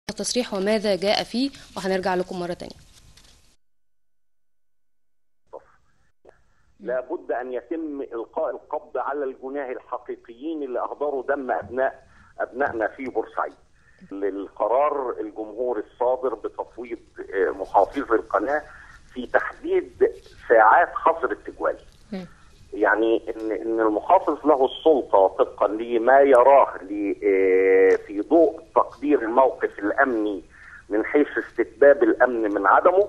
التصريح وماذا جاء فيه وهنرجع لكم مرة تانية لابد ان يتم القاء القبض على الجناه الحقيقيين اللي اهدروا دم ابناء ابنائنا في بورسعيد. للقرار الجمهور الصادر بتفويض محافظ القناه في تحديد ساعات حظر التجوال. يعني ان ان المحافظ له السلطه طبقا لما يراه في ضوء تقدير الموقف الامني من حيث استتباب الامن من عدمه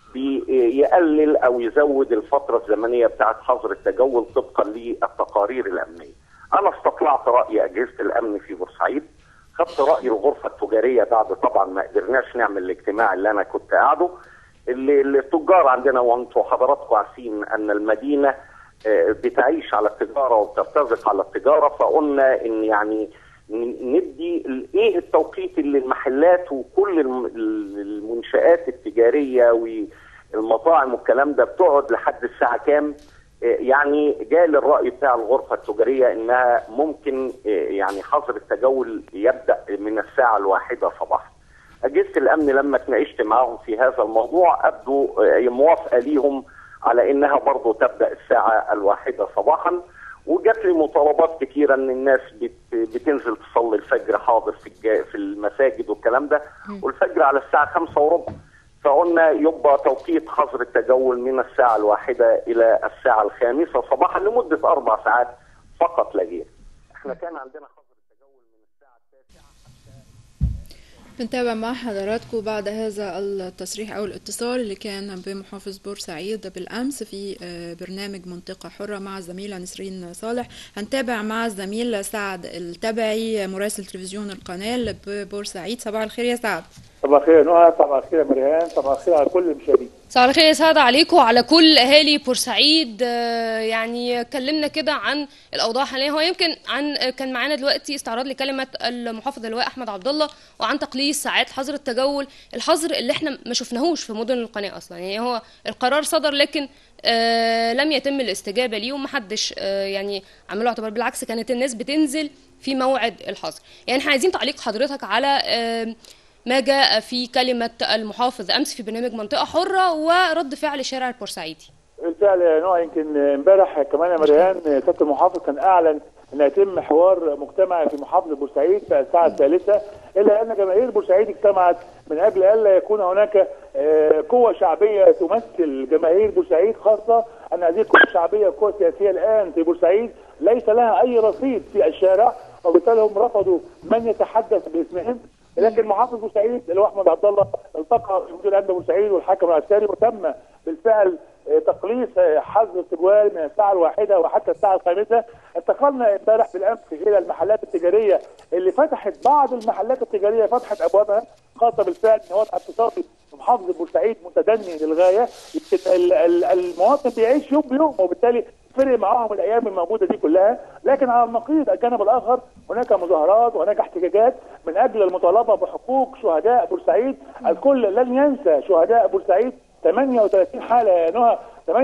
بيقلل او يزود الفتره الزمنيه بتاعه حظر التجول طبقا للتقارير الامنيه. انا استطلعت راي اجهزه الامن في بورسعيد خدت راي الغرفه التجاريه بعد طبعا ما قدرناش نعمل الاجتماع اللي انا كنت قاعده اللي التجار عندنا وانتم حضراتكم عارفين ان المدينه بتعيش على التجاره وبترتزق على التجاره فقلنا ان يعني ندي ايه التوقيت اللي المحلات وكل المنشات التجاريه والمطاعم والكلام ده بتقعد لحد الساعه كام يعني جاء للراي بتاع الغرفه التجاريه انها ممكن يعني حظر التجول يبدا من الساعه الواحده صباحا. اجهزه الامن لما اتناقشت معاهم في هذا الموضوع ابدوا موافقه ليهم على انها برضه تبدا الساعه الواحده صباحا وجات لي مطالبات كثيره ان الناس بت بتنزل تصلي الفجر حاضر في في المساجد والكلام ده والفجر على الساعه خمسة وربع فقلنا يبقى توقيت حظر التجول من الساعه الواحده الى الساعه الخامسه صباحا لمده اربع ساعات فقط لا غير. احنا كان عندنا حظر التجول من الساعه التاسعه بنتابع مع حضراتكم بعد هذا التصريح او الاتصال اللي كان بمحافظ بورسعيد بالامس في برنامج منطقه حره مع الزميله نسرين صالح هنتابع مع الزميل سعد التبعي مراسل تلفزيون القناه ببورسعيد صباح الخير يا سعد صباح الخير يا نهى صباح الخير يا مريهان صباح الخير على كل المشاهدين صباح الخير يا سعد عليكم وعلى كل اهالي بورسعيد يعني اتكلمنا كده عن الاوضاع حاليا هو يمكن عن كان معانا دلوقتي استعراض لكلمه المحافظ اللواء احمد عبد الله وعن تقليص ساعات حظر التجول الحظر اللي احنا ما شفناهوش في مدن القناه اصلا يعني هو القرار صدر لكن آه لم يتم الاستجابه ليه ومحدش آه يعني عملوا اعتبار بالعكس كانت الناس بتنزل في موعد الحظر يعني احنا عايزين تعليق حضرتك على آه ما جاء في كلمة المحافظ أمس في برنامج منطقة حرة ورد فعل شارع البورسعيدي بالفعل يا نوع يمكن امبارح كمان يا مريان سياده المحافظ كان اعلن ان يتم حوار مجتمعي في محافظه بورسعيد في الساعه الثالثه الا ان جماهير بورسعيد اجتمعت من اجل الا يكون هناك قوه شعبيه تمثل جماهير بورسعيد خاصه ان هذه القوه الشعبيه والقوه السياسيه الان في بورسعيد ليس لها اي رصيد في الشارع وبالتالي هم رفضوا من يتحدث باسمهم لكن محافظ بورسعيد اللي هو احمد عبد الله التقى بمدير الامن بورسعيد والحكم العسكري وتم بالفعل تقليص حظر التجوال من الساعه الواحده وحتى الساعه الخامسه انتقلنا امبارح بالامس الى المحلات التجاريه اللي فتحت بعض المحلات التجاريه فتحت ابوابها خاصه بالفعل ان وضع اقتصادي محافظه بورسعيد متدني للغايه يمكن المواطن بيعيش يوم بيوم وبالتالي فرق معاهم الايام الموجوده دي كلها لكن على النقيض الجانب الاخر هناك مظاهرات وهناك احتجاجات من اجل المطالبه بحقوق شهداء بورسعيد الكل لن ينسى شهداء بورسعيد 38 حاله يا نهى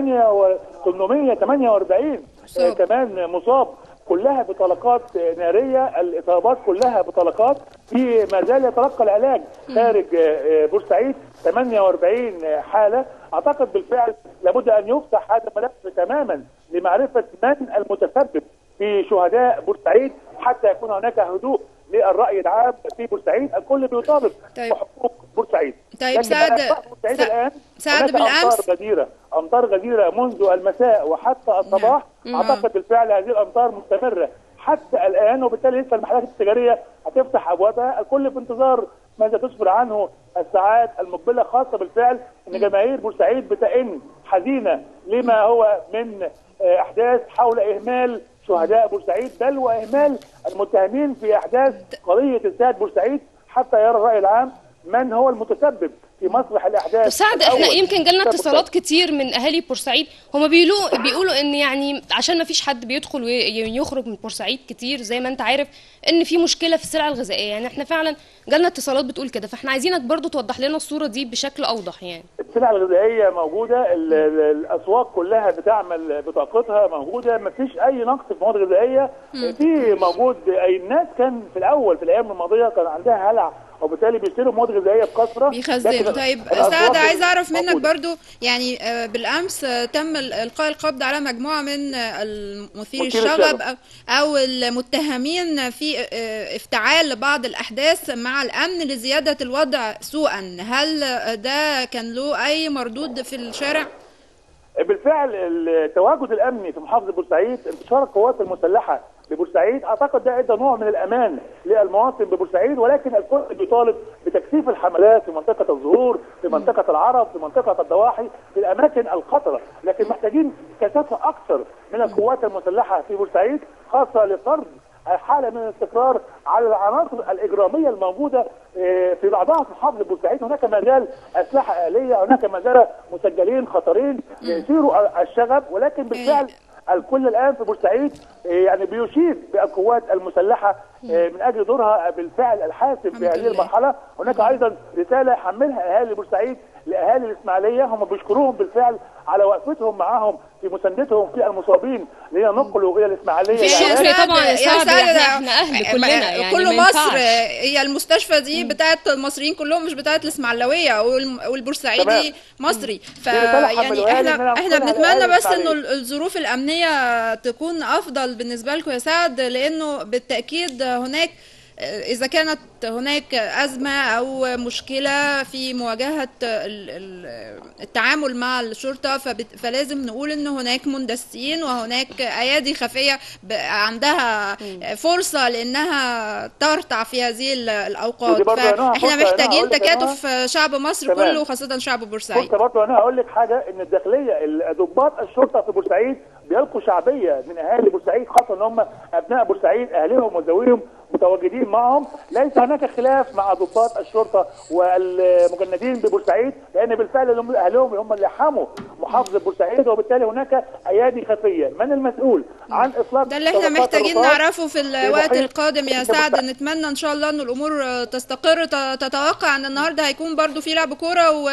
848 آه كمان مصاب كلها بطلقات ناريه الاصابات كلها بطلقات في ما زال يتلقى العلاج خارج بورسعيد 48 حاله اعتقد بالفعل لابد ان يفتح هذا الملف تماما لمعرفه من المتسبب في شهداء بورسعيد حتى يكون هناك هدوء للراي العام في بورسعيد الكل بيطالب طيب. بحقوق بورسعيد طيب سعد بورسعيد الان سعد بالامس امطار غزيره امطار غزيره منذ المساء وحتى الصباح نعم. اعتقد بالفعل هذه الامطار مستمره حتى الان وبالتالي لسه المحلات التجاريه هتفتح ابوابها الكل في انتظار ماذا تسفر عنه الساعات المقبله خاصه بالفعل ان جماهير بورسعيد بتئن حزينه لما هو من احداث حول اهمال شهداء بورسعيد بل واهمال المتهمين في احداث قضيه انتهاء بورسعيد حتى يرى الراي العام من هو المتسبب في مسرح الاحداث سعد احنا يمكن جالنا اتصالات كتير من اهالي بورسعيد هم بيقولوا بيقولوا ان يعني عشان ما فيش حد بيدخل ويخرج من بورسعيد كتير زي ما انت عارف ان في مشكله في السلع الغذائيه يعني احنا فعلا جالنا اتصالات بتقول كده فاحنا عايزينك برضو توضح لنا الصوره دي بشكل اوضح يعني السلع الغذائيه موجوده ال- ال- الاسواق كلها بتعمل بطاقتها موجوده ما فيش اي نقص في المواد الغذائيه في موجود اي الناس كان في الاول في الايام الماضيه كان عندها هلع وبالتالي بيشتروا مواد غذائيه بكثره بيخزنوا لكن طيب الأسواق سعد عايز اعرف منك موجودة. برضو يعني آه، بالامس آه، تم ال- القاء القبض على مجموعه من آه، المثير مثير الشغب الشغب. أو- او المتهمين في آه، افتعال بعض الاحداث مع الامن لزياده الوضع سوءا هل آه، ده كان له اي مردود في الشارع بالفعل التواجد الامني في محافظه بورسعيد انتشار القوات المسلحه ببورسعيد اعتقد ده ادى نوع من الامان للمواطن ببورسعيد ولكن الكل بيطالب بتكثيف الحملات في منطقه الظهور في منطقه العرب في منطقه الضواحي في الاماكن الخطره لكن محتاجين كثافه اكثر من القوات المسلحه في بورسعيد خاصه لفرض حاله من الاستقرار على العناصر الاجراميه الموجوده آه، في بعضها في محافظه بورسعيد هناك ما زال اسلحه اليه هناك ما زال مسجلين خطرين يثيروا الشغب ولكن بالفعل الكل الان في بورسعيد آه، يعني بيشيد بالقوات المسلحه آه، من اجل دورها بالفعل الحاسم في الحمد هذه لله. المرحله هناك ايضا رساله يحملها اهالي بورسعيد لاهالي الاسماعيليه هم بيشكروهم بالفعل على وقفتهم معاهم في مساندتهم في المصابين لينقلوا الى الاسماعيليه في لعناية. شكر سعد- طبعا يا سعد، سعد احنا- ده- احنا أهل كلنا، يعني كل ما مصر ينفعش. هي المستشفى دي بتاعت المصريين كلهم مش بتاعت الاسماعيلاويه والم- والبورسعيدي تمام. مصري ف دي رسالة يعني حملوها لي إن احنا أنا احنا أنقلها بنتمنى لأهالي بس انه الإسماعيلية. ال- الظروف الامنيه تكون افضل بالنسبه لكم يا سعد لانه بالتاكيد هناك إذا كانت هناك أزمة أو مشكلة في مواجهة ال- ال- التعامل مع الشرطة فبت- فلازم نقول إن هناك مندسين وهناك أيادي خفية ب- عندها فرصة لأنها ترتع في هذه ال- الأوقات ودي برضه يا نهى فإحنا فرصة يا نهى محتاجين أقول لك يا تكاتف شعب مصر تمام. كله وخاصة شعب بورسعيد بص برضه انا هقول لك حاجه ان الداخليه ال- ضباط الشرطه في بورسعيد بيلقوا شعبيه من اهالي بورسعيد خاصه ان هم ابناء بورسعيد اهلهم وذويهم متواجدين معهم ليس هناك خلاف مع ضباط الشرطه والمجندين ببورسعيد لان بالفعل هم اهلهم هم اللي حموا محافظه بورسعيد وبالتالي هناك ايادي خفيه من المسؤول عن اطلاق ده اللي احنا طبقات محتاجين الرصاص نعرفه في الوقت محيط القادم يا الجبهة سعد نتمنى ان شاء الله ان الامور تستقر ت- تتوقع ان النهارده هيكون برضو في لعب كوره و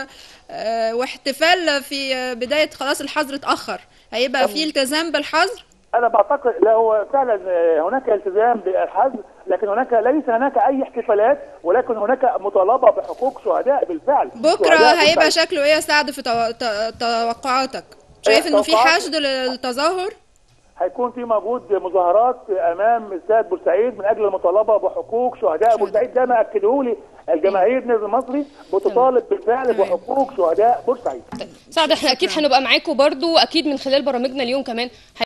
آه، واحتفال في بدايه خلاص الحظر اتاخر هيبقى في التزام بالحظر انا بعتقد لا هو فعلا آه، هناك التزام بالحظر لكن هناك ليس هناك اي احتفالات ولكن هناك مطالبه بحقوق شهداء بالفعل بكره شهداء هيبقى بالفعل. شكله ايه يا سعد في تو- ت- توقعاتك شايف انه في توقعات- حشد للتظاهر هيكون في موجود مظاهرات امام استاد بورسعيد من اجل المطالبه بحقوق شهداء بورسعيد ده ما اكده لي الجماهير النادي المصري بتطالب بالفعل تمام. بحقوق شهداء بورسعيد سعد احنا اكيد هنبقى معاكم برضو اكيد من خلال برامجنا اليوم كمان